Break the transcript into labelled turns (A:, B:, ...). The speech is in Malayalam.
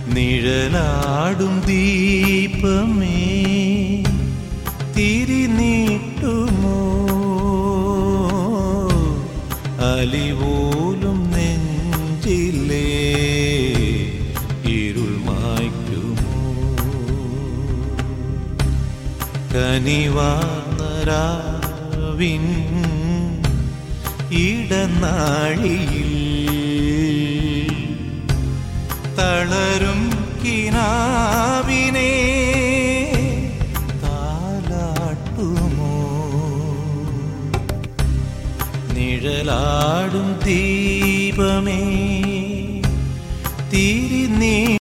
A: നിഴലാടും ദീപമേ തിരിനീട്ടുമോ അലിപോലും നെഞ്ചിലേ ഇരുൾ മായ്ക്കുമോ കനിവാനരാവിൻ ഇടനാഴിയിൽ തളരും കിനാവിനെ താലാട്ടുമോ നിഴലാടും ദീപമേ തിരിനീ